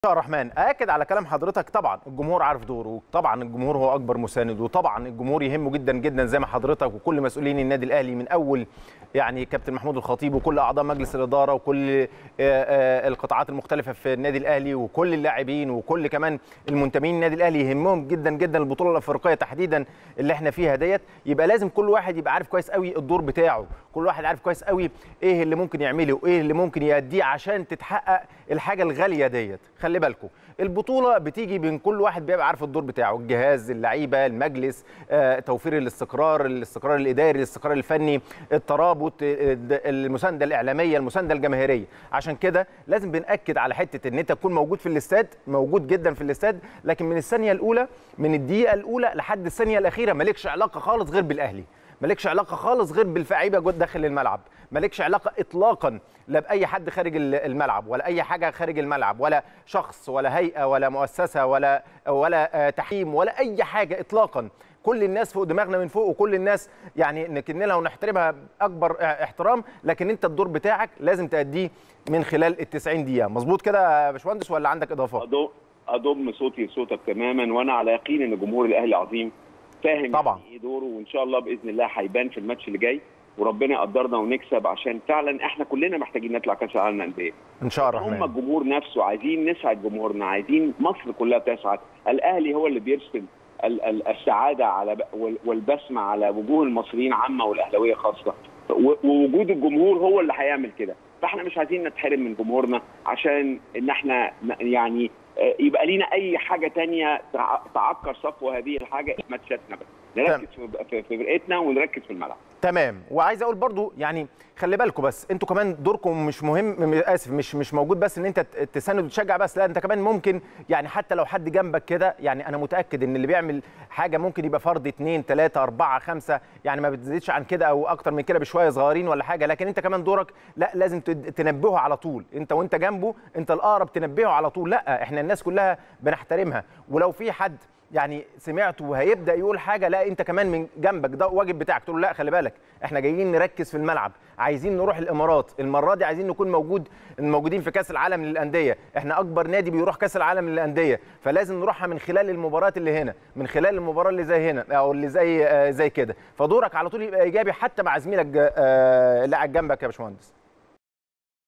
يا الرحمن اكد على كلام حضرتك طبعا الجمهور عارف دوره وطبعا الجمهور هو اكبر مساند وطبعا الجمهور يهمه جدا جدا زي ما حضرتك وكل مسؤولين النادي الاهلي من اول يعني كابتن محمود الخطيب وكل اعضاء مجلس الاداره وكل آه، آه، القطاعات المختلفه في النادي الاهلي وكل اللاعبين وكل كمان المنتمين النادي الاهلي يهمهم جدا جدا البطوله الافريقيه تحديدا اللي احنا فيها ديت يبقى لازم كل واحد يبقى عارف كويس قوي الدور بتاعه كل واحد عارف كويس قوي ايه اللي ممكن يعمله وايه اللي ممكن يأديه عشان تتحقق الحاجه الغاليه ديت خلي بالكم البطوله بتيجي بين كل واحد بيبقى عارف الدور بتاعه الجهاز اللعيبه المجلس آه، توفير الاستقرار الاستقرار الاداري الاستقرار الفني الترابط آه، المسانده الاعلاميه المسانده الجماهيريه عشان كده لازم بناكد على حته ان انت تكون موجود في الاستاد موجود جدا في الاستاد لكن من الثانيه الاولى من الدقيقه الاولى لحد الثانيه الاخيره مالكش علاقه خالص غير بالاهلي مالكش علاقه خالص غير باللعيبه جوه داخل الملعب مالكش علاقه اطلاقا لا باي حد خارج الملعب ولا اي حاجه خارج الملعب ولا شخص ولا هيئه ولا مؤسسه ولا ولا آه، تحكيم ولا اي حاجه اطلاقا كل الناس فوق دماغنا من فوق وكل الناس يعني نكن لها ونحترمها باكبر آه، احترام لكن انت الدور بتاعك لازم تاديه من خلال ال 90 دقيقه مظبوط كده يا باشمهندس ولا عندك اضافات أضم- اضم صوتي لصوتك تماما وانا على يقين ان جمهور الاهلي عظيم فاهم طبعاً. يعني ايه دوره وان شاء الله باذن الله هيبان في الماتش اللي جاي وربنا يقدرنا ونكسب عشان فعلا احنا كلنا محتاجين نطلع كاس العالم للانديه ان شاء الله هم الرحمن الجمهور نفسه عايزين نسعد جمهورنا عايزين مصر كلها تسعد الاهلي هو اللي بيرسم ال- ال- السعاده على ب- وال- والبسمه على وجوه المصريين عامه والاهلاويه خاصه و- ووجود الجمهور هو اللي هيعمل كده فاحنا مش عايزين نتحرم من جمهورنا عشان ان احنا ن- يعني آه، يبقى لينا اي حاجه تانية تع- تعكر صفو هذه الحاجه ماتشاتنا بس نركز في- في في فرقتنا ونركز في الملعب تمام وعايز اقول برضو يعني خلي بالكم بس انتوا كمان دوركم مش مهم م- اسف مش مش موجود بس ان انت ت- تساند وتشجع بس لا انت كمان ممكن يعني حتى لو حد جنبك كده يعني انا متاكد ان اللي بيعمل حاجه ممكن يبقى فرد اثنين ثلاثه اربعه خمسه يعني ما بتزيدش عن كده او اكتر من كده بشويه صغيرين ولا حاجه لكن انت كمان دورك لا لازم تد- تنبهه على طول انت وانت جنبه انت الاقرب تنبهه على طول لا احنا الناس كلها بنحترمها ولو في حد يعني سمعته وهيبدا يقول حاجه لا انت كمان من جنبك ده واجب بتاعك تقول له لا خلي بالك احنا جايين نركز في الملعب عايزين نروح الامارات المره دي عايزين نكون موجود موجودين في كاس العالم للانديه احنا اكبر نادي بيروح كاس العالم للانديه فلازم نروحها من خلال المباريات اللي هنا من خلال المباراه اللي زي هنا او اللي زي آه، زي كده فدورك على طول يبقى ايجابي حتى مع زميلك آه، اللي قاعد جنبك يا باشمهندس